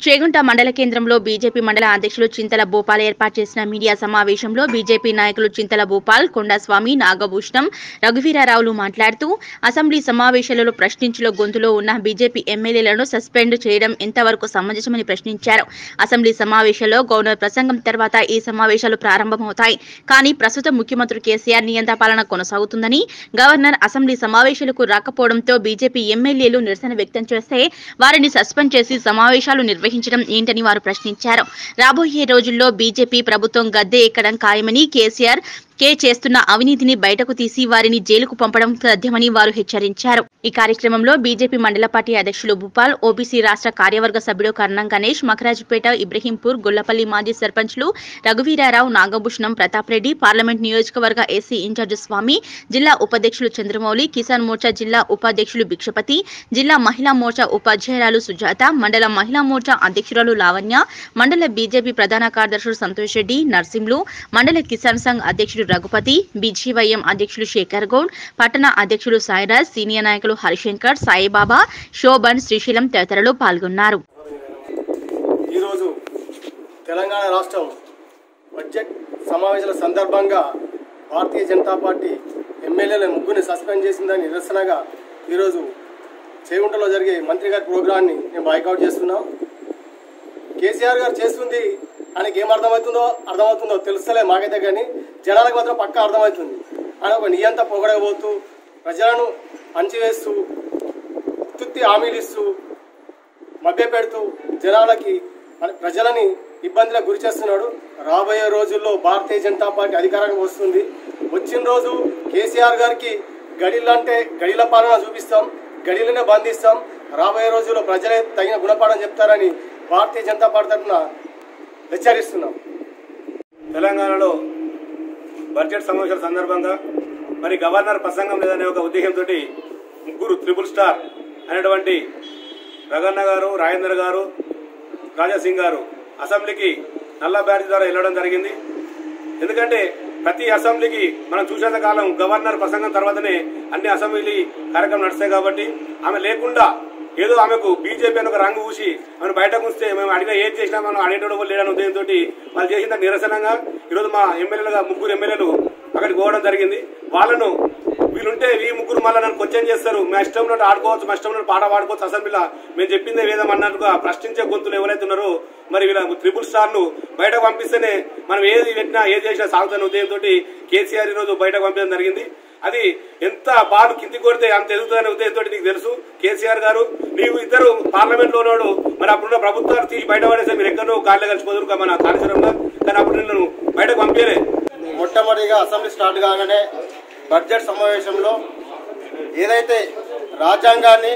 చేగుంట మండల కేంద్రంలో బీజేపీ మండల అధ్యక్షులు చింతల భూపాల్ ఏర్పాటు చేసిన మీడియా సమావేశంలో బీజేపీ నాయకులు చింతల భూపాల్ కొండస్వామి నాగభూషణం రఘువీరారావులు మాట్లాడుతూ అసెంబ్లీ సమావేశాలలో ప్రశ్నించులో గొంతులో ఉన్న బీజేపీ ఎమ్మెల్యేలను సస్పెండ్ చేయడం ఎంతవరకు సమంజసమని ప్రశ్నించారు అసెంబ్లీ సమావేశాల్లో గవర్నర్ ప్రసంగం తర్వాత ఈ సమావేశాలు ప్రారంభమవుతాయి కానీ ప్రస్తుతం ముఖ్యమంత్రి కేసీఆర్ నియంత్రణ పాలన కొనసాగుతుందని గవర్నర్ అసెంబ్లీ సమావేశాలకు రాకపోవడంతో బీజేపీ ఎమ్మెల్యేలు నిరసన వ్యక్తం చేస్తే వారిని సస్పెండ్ చేసి సమావేశాలు నిర్వహించడం ఏంటని వారు ప్రశ్నించారు రాబోయే రోజుల్లో బీజేపీ ప్రభుత్వం గద్దె ఎక్కడం ఖాయమని కేసీఆర్ కే చేస్తున్న అవినీతిని బయటకు తీసి వారిని జైలుకు పంపడం సాధ్యమని వారు హెచ్చరించారు ఈ కార్యక్రమంలో బీజేపీ మండల పార్టీ అధ్యక్షులు భూపాల్ ఓబీసీ రాష్ట్ర కార్యవర్గ సభ్యుడు కర్ణం గణేష్ మకరాజుపేట ఇబ్రహీంపూర్ గొల్లపల్లి మాజీ సర్పంచ్లు రఘువీరారావు నాగభూషణం ప్రతాప్ రెడ్డి పార్లమెంట్ నియోజకవర్గ ఎస్సీ ఇన్ఛార్జి స్వామి జిల్లా ఉపాధ్యక్షులు చంద్రమౌళి కిసాన్ మోర్చా జిల్లా ఉపాధ్యక్షులు భిక్షపతి జిల్లా మహిళా మోర్చా ఉపాధ్యాయురాలు సుజాత మండల మహిళా మోర్చా అధ్యక్షురాలు లావణ్య మండల బీజేపీ ప్రధాన కార్యదర్శులు సంతోష్ రెడ్డి నర్సింలు మండల కిసాన్ సంఘ్ అధ్యక్షుడు రఘుపతి బీజీవైఎం అధ్యక్షులు శేఖర్ గౌడ్ పట్టణ అధ్యక్షులు సాయిరాజ్ సీనియర్ నాయకులు హరిశంకర్ సాయిబాబా శోభన్ శ్రీశైలం తదితరులు పాల్గొన్నారు ఈరోజు తెలంగాణ రాష్ట్రం బడ్జెట్ సమావేశాల సందర్భంగా భారతీయ జనతా పార్టీ ఎమ్మెల్యేల ముగ్గురిని సస్పెండ్ చేసిందని నిరసనగా ఈరోజు చేగుంటలో జరిగే మంత్రి గారి ప్రోగ్రాన్ని మేము బాయ్కౌట్ చేస్తున్నాం కేసీఆర్ గారు చేస్తుంది ఆయనకి ఏం అర్థమవుతుందో అర్థమవుతుందో తెలుస్తలే మాకైతే కానీ జనాలకు మాత్రం పక్కా అర్థమవుతుంది ఆయన ఒక నియంత పొగడబోతూ ప్రజలను అంచివేస్తూ తుత్తి హామీలు ఇస్తూ మభ్యపెడుతూ జనాలకి మన ప్రజలని ఇబ్బందులకు గురి చేస్తున్నాడు రాబోయే రోజుల్లో భారతీయ జనతా పార్టీ అధికారానికి వస్తుంది వచ్చిన రోజు కేసీఆర్ గారికి గడిలంటే గడిల పాలన చూపిస్తాం గడిలనే బంధిస్తాం రాబోయే రోజుల్లో ప్రజలే తగిన గుణపాఠం చెప్తారని భారతీయ జనతా పార్టీ తరఫున హెచ్చరిస్తున్నాం తెలంగాణలో బడ్జెట్ సమావేశాల సందర్భంగా మరి గవర్నర్ ప్రసంగం లేదనే ఒక ఉద్దేశంతో ముగ్గురు త్రిపుల్ స్టార్ అనేటువంటి రగన్న గారు రాజేందర్ గారు రాజాసింగ్ గారు అసెంబ్లీకి నల్ల బ్యాడ్జ్ ద్వారా వెళ్ళడం జరిగింది ఎందుకంటే ప్రతి అసెంబ్లీకి మనం చూసేంత కాలం గవర్నర్ ప్రసంగం తర్వాతనే అన్ని అసెంబ్లీ కార్యక్రమం నడుస్తాయి కాబట్టి ఆమె లేకుండా ఏదో ఆమెకు బీజేపీ అని ఒక రంగు ఊసి ఆమెను బయటకు ఉంచితే మేము అడిగిన ఏది చేసినా మనం అడిగేటోడు కూడా లేడని ఉదయంతో వాళ్ళు చేసిన దానికి నిరసనంగా ఈరోజు మా ఎమ్మెల్యేలుగా ముగ్గురు ఎమ్మెల్యేలు అక్కడికి పోవడం జరిగింది వాళ్ళను వీళ్ళుంటే ఈ ముగ్గురు మళ్ళీ నన్ను క్వశ్చన్ చేస్తారు మా ఇష్టం ఉన్నట్టు ఆడుకోవచ్చు మా ఇష్టం ఉన్నట్టు పాట పాడుకోవచ్చు అసెంబ్లీలో మేము చెప్పిందే వేదం అన్నట్టుగా ప్రశ్నించే గొంతులు ఎవరైతే ఉన్నారో మరి వీళ్ళ త్రిపుల్ స్టార్లు బయటకు పంపిస్తేనే మనం ఏది పెట్టినా ఏది చేసినా సాగుతున్న ఉదయంతో కేసీఆర్ ఈ రోజు బయటకు పంపించడం జరిగింది అది ఎంత బాలు కింది కొడితే అంత ఎదుగుతుందనే ఉద్దేశంతో నీకు తెలుసు కేసీఆర్ గారు నీవు ఇద్దరు పార్లమెంట్ లో ఉన్నాడు మరి అప్పుడున్న ప్రభుత్వాలు తీసి బయట పడేస్తే మీరు ఎక్కడో గాలిలో కలిసిపోదురు మన కాళేశ్వరంలో కానీ అప్పుడు నిన్ను బయటకు పంపించలే మొట్టమొదటిగా అసెంబ్లీ స్టార్ట్ కాగానే బడ్జెట్ సమావేశంలో ఏదైతే రాజ్యాంగాన్ని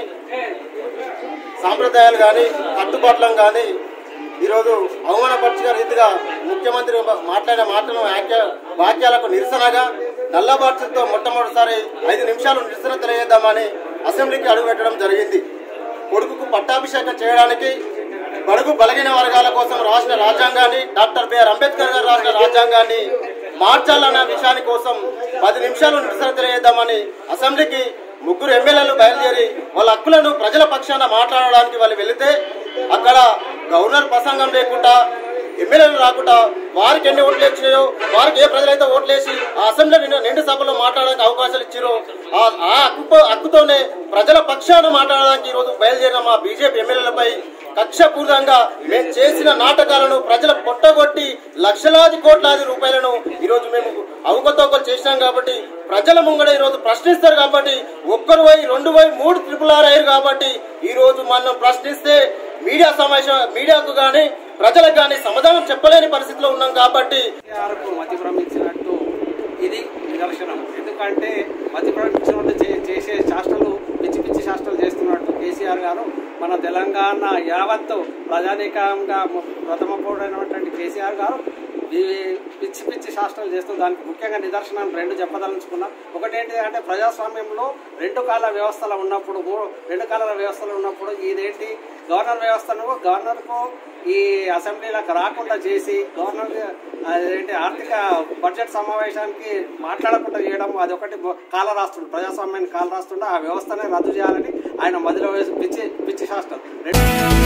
సాంప్రదాయాలు కానీ కట్టుబాట్లను కానీ ఈరోజు అవమానపరిచిన రీతిగా ముఖ్యమంత్రి మాట్లాడిన మాటలను వాక్య వాక్యాలకు నిరసనగా నల్లబాట్లతో మొట్టమొదటిసారి ఐదు నిమిషాలు నిరసన తెలియజేద్దామని అసెంబ్లీకి అడుగుపెట్టడం జరిగింది కొడుకుకు పట్టాభిషేకం చేయడానికి బడుగు బలగిన వర్గాల కోసం రాసిన రాజ్యాంగాన్ని డాక్టర్ బిఆర్ అంబేద్కర్ గారు రాసిన రాజ్యాంగాన్ని మార్చాలన్న విషయాన్ని కోసం పది నిమిషాలు నిరసన తెలియజేద్దామని అసెంబ్లీకి ముగ్గురు ఎమ్మెల్యేలు బయలుదేరి వాళ్ళ హక్కులను ప్రజల పక్షాన మాట్లాడడానికి వాళ్ళు వెళితే అక్కడ గవర్నర్ ప్రసంగం లేకుండా ఎమ్మెల్యేలు రాకుండా వారికి ఎన్ని ఓట్లు వచ్చినాయో వారికి ఏ ప్రజలైతే ఓట్లు వేసి ఆ అసెంబ్లీ నిండు నిండు సభలో మాట్లాడడానికి అవకాశాలు ఇచ్చారో ఆ ఆ హక్కు హక్కుతోనే ప్రజల పక్షాన మాట్లాడడానికి ఈరోజు బయలుదేరిన మా బీజేపీ ఎమ్మెల్యేలపై కక్షపూర్తంగా మేము చేసిన నాటకాలను ప్రజల పొట్టగొట్టి లక్షలాది కోట్లాది రూపాయలను ఈరోజు మేము అవకతవకలు చేసినాం కాబట్టి ప్రజల ముంగడ ఈరోజు ప్రశ్నిస్తారు కాబట్టి ఒక్కరు పోయి రెండు పోయి మూడు ట్రిపుల్ ఆర్ అయ్యారు కాబట్టి ఈ రోజు మనం ప్రశ్నిస్తే మీడియా సమావేశం మీడియాకు గాని ప్రజలకు గాని సమాధానం చెప్పలేని పరిస్థితిలో ఉన్నాం కాబట్టి కేసీఆర్కు మతి భ్రమించినట్టు ఇది నిదర్శనం ఎందుకంటే మతి భ్రమించినట్టు చే- చేసే శాస్త్రాలు పిచ్చి పిచ్చి శాస్త్రాలు చేస్తున్నట్టు కేసీఆర్ గారు మన తెలంగాణ యావత్తు ప్రజానీకంగా ప్రథమ పౌరుడైనటువంటి కేసీఆర్ గారు ఈ పిచ్చి పిచ్చి శాస్త్రాలు చేస్తూ దానికి ముఖ్యంగా నిదర్శనం రెండు చెప్పదలుచుకున్నా ఒకటేంటి అంటే ప్రజాస్వామ్యంలో రెండు కాల వ్యవస్థలు ఉన్నప్పుడు మూ- రెండు కాలాల వ్యవస్థలు ఉన్నప్పుడు ఇదేంటి గవర్నర్ వ్యవస్థను గవర్నర్కు ఈ అసెంబ్లీలకు రాకుండా చేసి గవర్నర్ అదేంటి ఆర్థిక బడ్జెట్ సమావేశానికి మాట్లాడకుండా చేయడం అది ఒకటి కాల రాస్తుండు ప్రజాస్వామ్యాన్ని కాల రాస్తుండే ఆ వ్యవస్థనే రద్దు చేయాలని ఆయన మదిలో వేసి పిచ్చి పిచ్చి శాస్త్రం రెండు